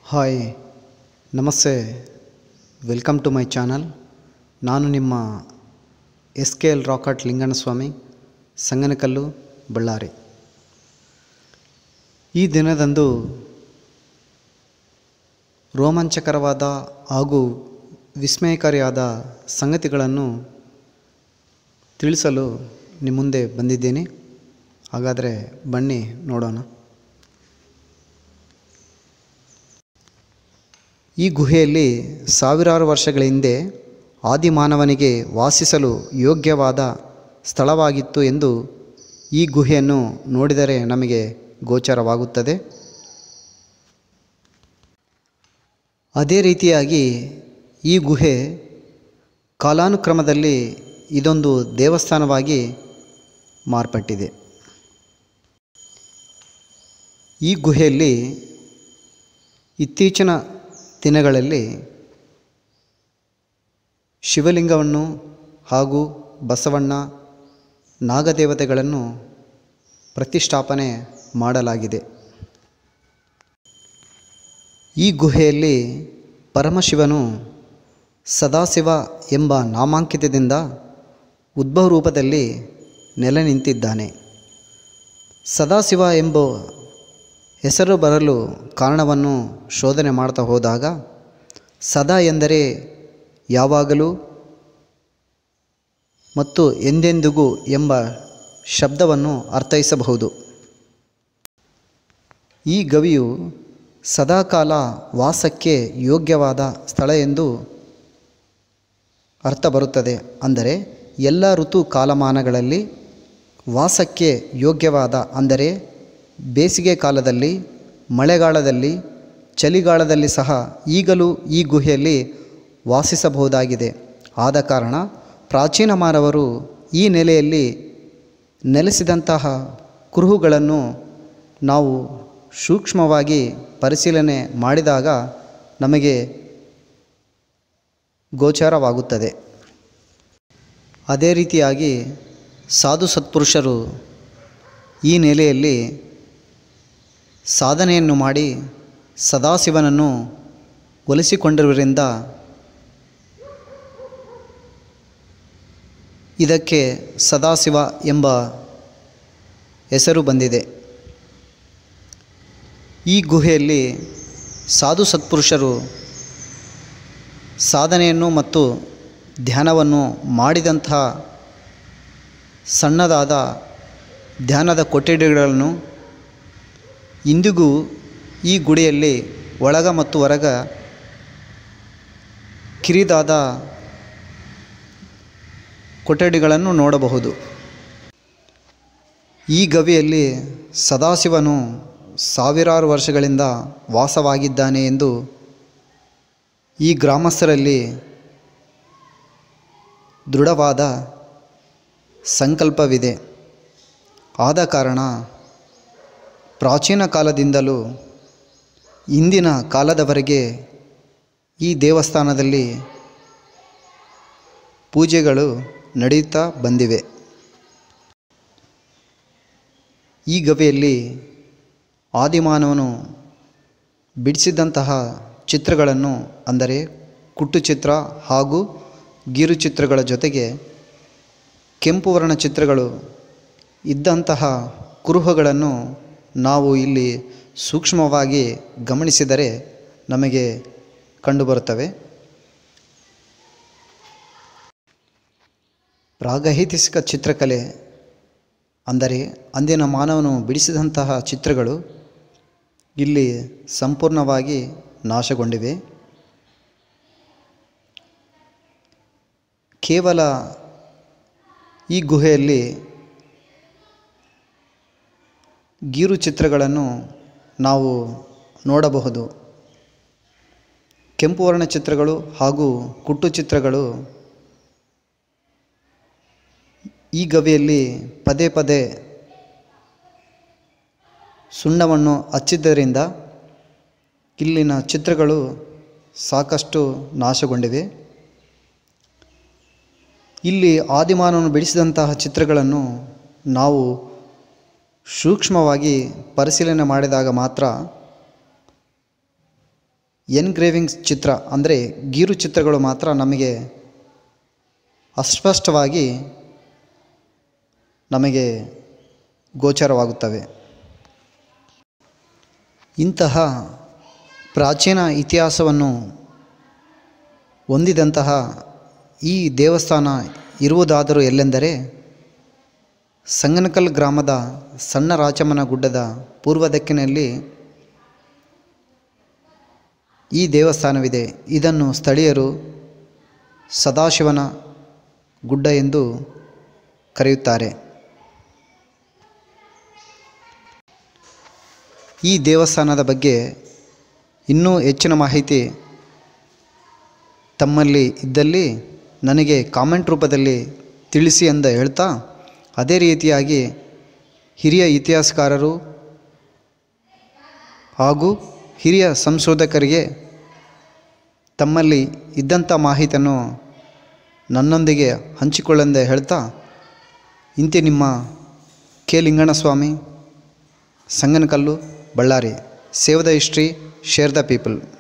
hi ನಮಸ್ತೆ welcome to my channel ನಾನು ನಿಮ್ಮ ಎಸ್ ಕೆ ಎಲ್ ರಾಕಟ್ ಲಿಂಗಣ್ಣಸ್ವಾಮಿ ಸಂಗನಕಲ್ಲು ಬಳ್ಳಾರಿ ಈ ದಿನದಂದು ರೋಮಾಂಚಕರವಾದ ಹಾಗೂ ವಿಸ್ಮಯಕಾರಿಯಾದ ಸಂಗತಿಗಳನ್ನು ತಿಳಿಸಲು ನಿಮ್ಮ ಮುಂದೆ ಬಂದಿದ್ದೇನೆ ಹಾಗಾದರೆ ಬನ್ನಿ ನೋಡೋಣ ಈ ಗುಹೆಯಲ್ಲಿ ಸಾವಿರಾರು ವರ್ಷಗಳ ಹಿಂದೆ ಆದಿಮಾನವನಿಗೆ ವಾಸಿಸಲು ಯೋಗ್ಯವಾದ ಸ್ಥಳವಾಗಿತ್ತು ಎಂದು ಈ ಗುಹೆಯನ್ನು ನೋಡಿದರೆ ನಮಗೆ ಗೋಚರವಾಗುತ್ತದೆ ಅದೇ ರೀತಿಯಾಗಿ ಈ ಗುಹೆ ಕಾಲಾನುಕ್ರಮದಲ್ಲಿ ಇದೊಂದು ದೇವಸ್ಥಾನವಾಗಿ ಮಾರ್ಪಟ್ಟಿದೆ ಈ ಗುಹೆಯಲ್ಲಿ ಇತ್ತೀಚಿನ ದಿನಗಳಲ್ಲಿ ಶಿವಲಿಂಗವನ್ನು ಹಾಗೂ ಬಸವಣ್ಣ ನಾಗದೇವತೆಗಳನ್ನು ಪ್ರತಿಷ್ಠಾಪನೆ ಮಾಡಲಾಗಿದೆ ಈ ಗುಹೆಯಲ್ಲಿ ಪರಮಶಿವನು ಸದಾಶಿವ ಎಂಬ ನಾಮಾಂಕಿತದಿಂದ ಉದ್ಭವ ರೂಪದಲ್ಲಿ ನೆಲೆ ನಿಂತಿದ್ದಾನೆ ಸದಾಶಿವ ಎಂಬ ಹೆಸರು ಬರಲು ಕಾರಣವನ್ನು ಶೋಧನೆ ಮಾಡ್ತಾ ಹೋದಾಗ ಸದಾ ಎಂದರೆ ಯಾವಾಗಲೂ ಮತ್ತು ಎಂದೆಂದಿಗೂ ಎಂಬ ಶಬ್ದವನ್ನು ಅರ್ಥೈಸಬಹುದು ಈ ಗವಿಯು ಸದಾಕಾಲ ವಾಸಕ್ಕೆ ಯೋಗ್ಯವಾದ ಸ್ಥಳ ಎಂದು ಅರ್ಥ ಬರುತ್ತದೆ ಅಂದರೆ ಎಲ್ಲ ಋತು ಕಾಲಮಾನಗಳಲ್ಲಿ ವಾಸಕ್ಕೆ ಯೋಗ್ಯವಾದ ಅಂದರೆ ಬೇಸಿಗೆ ಕಾಲದಲ್ಲಿ ಮಳೆಗಾಲದಲ್ಲಿ ಚಳಿಗಾಲದಲ್ಲಿ ಸಹ ಈಗಲೂ ಈ ಗುಹೆಯಲ್ಲಿ ವಾಸಿಸಬಹುದಾಗಿದೆ ಆದ ಕಾರಣ ಪ್ರಾಚೀನ ಮಾನವರು ಈ ನೆಲೆಯಲ್ಲಿ ನೆಲೆಸಿದಂತಹ ಕುರುಹುಗಳನ್ನು ನಾವು ಸೂಕ್ಷ್ಮವಾಗಿ ಪರಿಶೀಲನೆ ಮಾಡಿದಾಗ ನಮಗೆ ಗೋಚರವಾಗುತ್ತದೆ ಅದೇ ರೀತಿಯಾಗಿ ಸಾಧು ಸತ್ಪುರುಷರು ಈ ನೆಲೆಯಲ್ಲಿ ಸಾಧನೆಯನ್ನು ಮಾಡಿ ಸದಾಶಿವನನ್ನು ಒಲಿಸಿಕೊಂಡಿರುವುದರಿಂದ ಇದಕ್ಕೆ ಸದಾಶಿವ ಎಂಬ ಹೆಸರು ಬಂದಿದೆ ಈ ಗುಹೆಯಲ್ಲಿ ಸಾಧು ಸತ್ಪುರುಷರು ಸಾಧನೆಯನ್ನು ಮತ್ತು ಧ್ಯಾನವನ್ನು ಮಾಡಿದಂತಹ ಸಣ್ಣದಾದ ಧ್ಯಾನದ ಕೊಠಡಿಗಳನ್ನು ಇಂದಿಗೂ ಈ ಗುಡಿಯಲ್ಲಿ ಒಳಗ ಮತ್ತು ಹೊರಗ ಕಿರಿದಾದ ಕೊಠಡಿಗಳನ್ನು ನೋಡಬಹುದು ಈ ಗವಿಯಲ್ಲಿ ಸದಾಶಿವನು ಸಾವಿರಾರು ವರ್ಷಗಳಿಂದ ವಾಸವಾಗಿದ್ದಾನೆ ಎಂದು ಈ ಗ್ರಾಮಸ್ಥರಲ್ಲಿ ದೃಢವಾದ ಸಂಕಲ್ಪವಿದೆ ಆದ ಕಾರಣ ಪ್ರಾಚೀನ ಕಾಲದಿಂದಲೂ ಇಂದಿನ ಕಾಲದವರೆಗೆ ಈ ದೇವಸ್ಥಾನದಲ್ಲಿ ಪೂಜೆಗಳು ನಡೆಯುತ್ತಾ ಬಂದಿವೆ ಈ ಗವಿಯಲ್ಲಿ ಆದಿಮಾನವನು ಬಿಡಿಸಿದಂತಹ ಚಿತ್ರಗಳನ್ನು ಅಂದರೆ ಕುಟ್ಟು ಚಿತ್ರ ಹಾಗೂ ಗೀರು ಚಿತ್ರಗಳ ಜೊತೆಗೆ ಕೆಂಪು ವರ್ಣ ಚಿತ್ರಗಳು ಇದ್ದಂತಹ ಕುರುಹುಗಳನ್ನು ನಾವು ಇಲ್ಲಿ ಸೂಕ್ಷ್ಮವಾಗಿ ಗಮನಿಸಿದರೆ ನಮಗೆ ಕಂಡುಬರುತ್ತವೆ ಪ್ರಾಗೈತಿಹಾಸಿಕ ಚಿತ್ರಕಲೆ ಅಂದರೆ ಅಂದಿನ ಮಾನವನು ಬಿಡಿಸಿದಂತಹ ಚಿತ್ರಗಳು ಇಲ್ಲಿ ಸಂಪೂರ್ಣವಾಗಿ ನಾಶಗೊಂಡಿವೆ ಕೇವಲ ಈ ಗುಹೆಯಲ್ಲಿ ಗೀರು ಚಿತ್ರಗಳನ್ನು ನಾವು ನೋಡಬಹುದು ಕೆಂಪು ವರ್ಣ ಚಿತ್ರಗಳು ಹಾಗೂ ಕುಟ್ಟು ಚಿತ್ರಗಳು ಈ ಗವಿಯಲ್ಲಿ ಪದೇ ಪದೇ ಸುಣ್ಣವನ್ನು ಹಚ್ಚಿದ್ದರಿಂದ ಇಲ್ಲಿನ ಚಿತ್ರಗಳು ಸಾಕಷ್ಟು ನಾಶಗೊಂಡಿವೆ ಇಲ್ಲಿ ಆದಿಮಾನವನು ಬಿಡಿಸಿದಂತಹ ಚಿತ್ರಗಳನ್ನು ನಾವು ಸೂಕ್ಷ್ಮವಾಗಿ ಪರಿಶೀಲನೆ ಮಾಡಿದಾಗ ಮಾತ್ರ ಎನ್ಗ್ರೇವಿಂಗ್ಸ್ ಚಿತ್ರ ಅಂದರೆ ಗೀರು ಚಿತ್ರಗಳು ಮಾತ್ರ ನಮಗೆ ಅಸ್ಪಷ್ಟವಾಗಿ ನಮಗೆ ಗೋಚರವಾಗುತ್ತವೆ ಇಂತಹ ಪ್ರಾಚೀನ ಇತಿಹಾಸವನ್ನು ಹೊಂದಿದಂತಹ ಈ ದೇವಸ್ಥಾನ ಇರುವುದಾದರೂ ಎಲ್ಲೆಂದರೆ ಸಂಗನಕಲ್ ಗ್ರಾಮದ ಸಣ್ಣ ರಾಚಮ್ಮನ ಗುಡ್ಡದ ಪೂರ್ವ ದಿಕ್ಕಿನಲ್ಲಿ ಈ ದೇವಸ್ಥಾನವಿದೆ ಇದನ್ನು ಸ್ಥಳೀಯರು ಸದಾಶಿವನ ಗುಡ್ಡ ಎಂದು ಕರೆಯುತ್ತಾರೆ ಈ ದೇವಸ್ಥಾನದ ಬಗ್ಗೆ ಇನ್ನೂ ಹೆಚ್ಚಿನ ಮಾಹಿತಿ ತಮ್ಮಲ್ಲಿ ಇದ್ದಲ್ಲಿ ನನಗೆ ಕಾಮೆಂಟ್ ರೂಪದಲ್ಲಿ ತಿಳಿಸಿ ಎಂದು ಹೇಳ್ತಾ ಅದೇ ರೀತಿಯಾಗಿ ಹಿರಿಯ ಇತಿಹಾಸಕಾರರು ಹಾಗೂ ಹಿರಿಯ ಸಂಶೋಧಕರಿಗೆ ತಮ್ಮಲ್ಲಿ ಇದ್ದಂಥ ಮಾಹಿತಿಯನ್ನು ನನ್ನೊಂದಿಗೆ ಹಂಚಿಕೊಳ್ಳೆಂದೇ ಹೇಳ್ತಾ ಇಂತಿ ನಿಮ್ಮ K Linganaswamy Sanganakallu Ballari save the history share the people